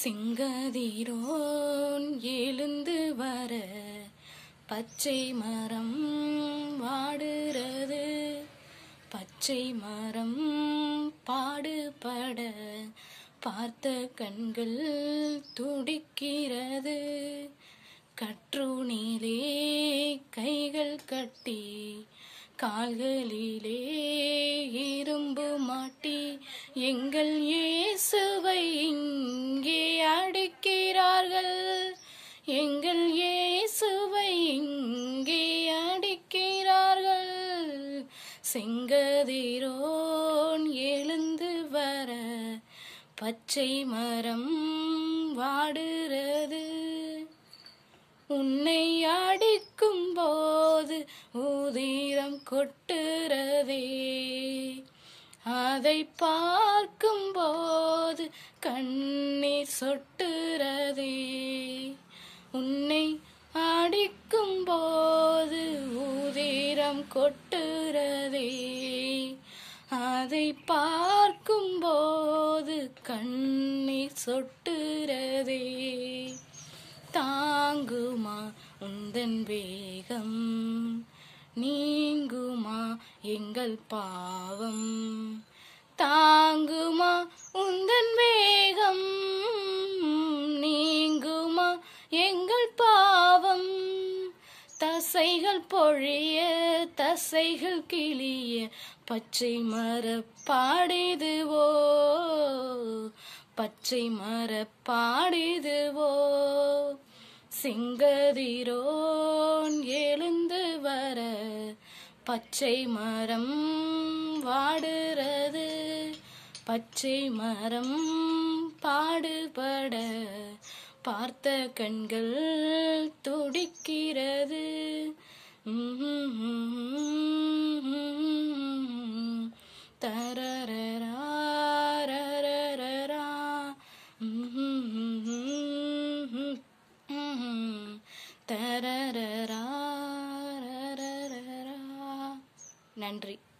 சிங்கதிரோன் எழுந்து வர பச்சை மரம் வாடுறது பச்சை மரம் பாடுபட பார்த்த கண்கள் துடிக்கிறது கற்றூனிலே கைகள் கட்டி கால்களிலே இரும்பு மாட்டி எங்கள் இயேசுவை இங்கே அடிக்கிறார்கள் எங்கள் இயேசுவை இங்கே அடிக்கிறார்கள் செங்கதிரோன் எழுந்து வர பச்சை மரம் வாடுறது உன்னை அடிக்கும் போது ஊதிரம் கொட்டுறதே அதை பார்க்கும் போது கண்ணீர் சொட்டுறதே உன்னை அடிக்கும் போது ஊதிரம் கொட்டுறதே அதை பார்க்கும் போது கண்ணீர் சொட்டுறதே தாங்குமா உந்தன் வேகம் நீங்குமா எங்கள் பாவம் தாங்குமா உந்தன் வேகம் நீங்குமா எங்கள் பாவம் தசைகள் பொழிய தசைகள் கிளிய பச்சை மர பாடிதுவோ பச்சை மர பாடிதுவோ சிங்கதிரோன் எழுந்து வர பச்சை மரம் வாடுறது பச்சை மரம் பாடுபட பார்த்த கண்கள் துடிக்கிறது தரரரா தரரரா நன்றி